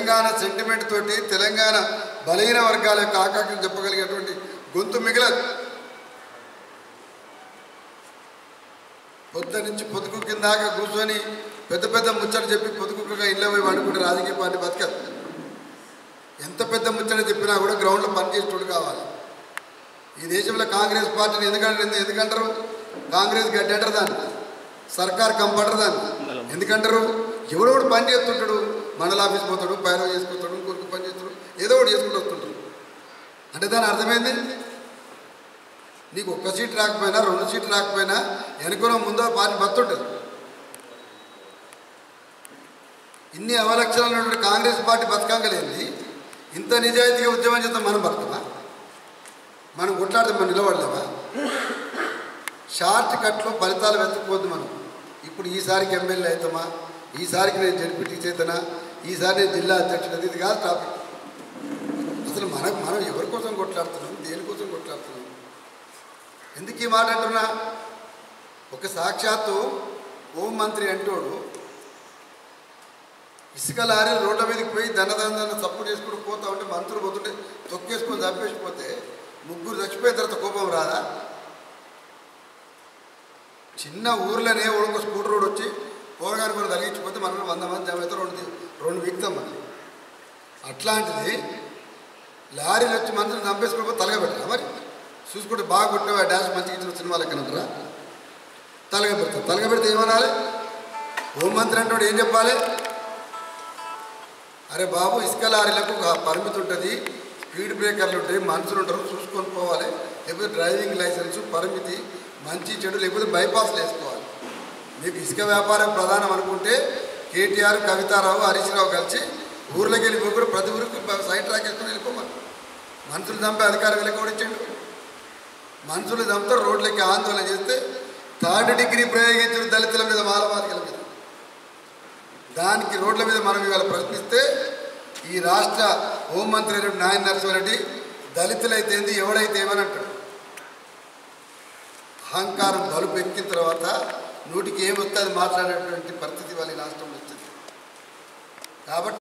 Telangana sentiment తోటి తెలంగాణ బలహీన వర్గాల యొక్క ఆకాంక్షను చెప్పగలిగేటువంటి గొంతు మిగలదు పొద్దు నుంచి పొదుగు కిందాక కూర్చొని పెద్ద పెద్ద ముచ్చట చెప్పి పొదుగుగా ఇళ్ళ పోయి వండుకుంటే రాజకీయ పార్టీ బతకదు ఎంత పెద్ద ముచ్చట చెప్పినా కూడా గ్రౌండ్లో పనిచేసేటోడు కావాలి ఈ దేశంలో కాంగ్రెస్ పార్టీని ఎందుకంటారు ఎందుకంటారు కాంగ్రెస్ గడ్డంటారు దాన్ని సర్కార్ కంపంటారు దాన్ని ఎందుకంటారు ఎవడో ఒకడు పని చేస్తుంటాడు మండల ఆఫీస్ పోతాడు పైరవ చేసుకుంటాడు ఇంకొకరికి పని చేస్తాడు ఏదో ఒకటి చేసుకుంటూ వస్తుంటాడు అంటే దాని అర్థమైంది నీకు ఒక్క సీట్ రాకపోయినా రెండు సీట్లు రాకపోయినా వెనుకనో ముందో పార్టీ బతుంటుంది ఇన్ని అవలక్షణాలు ఉన్నటువంటి కాంగ్రెస్ పార్టీ బతకంగలేంది ఇంత నిజాయితీగా ఉద్యమం చేద్దాం మనం బతకమా మనం కొట్లాడితే మనం నిలబడలేమా షార్ట్ కట్లో ఫలితాలు వెతకపోద్దు మనం ఇప్పుడు ఈసారికి ఎమ్మెల్యే అవుతామా ఈసారికి నేను జడ్పీటీ చేతనా ఈసారి నేను జిల్లా అధ్యక్షుడు ఇది కాదు టాపిక్ అసలు మనకు మనం ఎవరి కోసం కొట్లాడుతున్నాం దేనికోసం కొట్లాడుతున్నాం ఎందుకు ఈ మాట అంటున్నా ఒక సాక్షాత్తు హోం మంత్రి అంటోడు ఇసుక లారీ రోడ్ల మీదకి పోయి దండదండ సపోర్ట్ చేసుకుంటూ పోతా ఉంటే మంత్రులు పోతుంటే తొక్కేసుకొని చంపేసిపోతే ముగ్గురు చచ్చిపోయిన తర్వాత కోపం రాదా చిన్న ఊర్లోనే ఒక స్కూటర్ రోడ్ వచ్చి పోరగాని కొన్ని తగిలించిపోతే మనం వంద మంది జమ అయితే రెండు రెండు వీక్తాం మనం అట్లాంటిది లారీలు వచ్చి మంత్రులు చంపేసుకుని తలగబెట్టరా మరి చూసుకుంటే బాగా కొట్టిన డాన్స్ మంచిగా ఇచ్చిన సినిమా లెక్కనంటారా తలగబెడతారు తలగబెడితే ఏమనాలి హోంమంత్రి అంటే ఏం చెప్పాలి అరే బాబు ఇసుక లారీలకు ఒక పరిమితి ఉంటుంది స్పీడ్ బ్రేకర్లు ఉంటాయి మనుషులు ఉంటారు చూసుకొని పోవాలి లేకపోతే డ్రైవింగ్ లైసెన్స్ పరిమితి మంచి చెడు లేకపోతే బైపాస్లు వేసుకోవాలి మీకు ఇసుక వ్యాపారం ప్రధానం అనుకుంటే కేటీఆర్ కవితారావు హరీష్ రావు కలిసి ఊర్లోకి వెళ్ళిపోకుండా ప్రతి ఊరికి సైడ్ ట్రాక్ వేసుకొని వెళ్ళిపోమని మనుషులు చంపే అధికారం వీళ్ళకి కూడా ఇచ్చిండు మనుషులు చంపుతా రోడ్లకి ఆందోళన చేస్తే థర్డ్ డిగ్రీ ప్రయోగించిన దళితుల మీద మాలవాదికల మీద దానికి రోడ్ల మీద మనం ఇవాళ ప్రశ్నిస్తే ఈ రాష్ట్ర హోంమంత్రి అయిన నాయన నరసింహారెడ్డి దళితులైతే ఏంది ఎవడైతే ఏమని అంటాడు అహంకారం బలుపు ఎక్కిన తర్వాత నోటికి ఏమొస్తుంది మాట్లాడేటువంటి పరిస్థితి వాళ్ళ ఈ రాష్ట్రంలో వచ్చింది కాబట్టి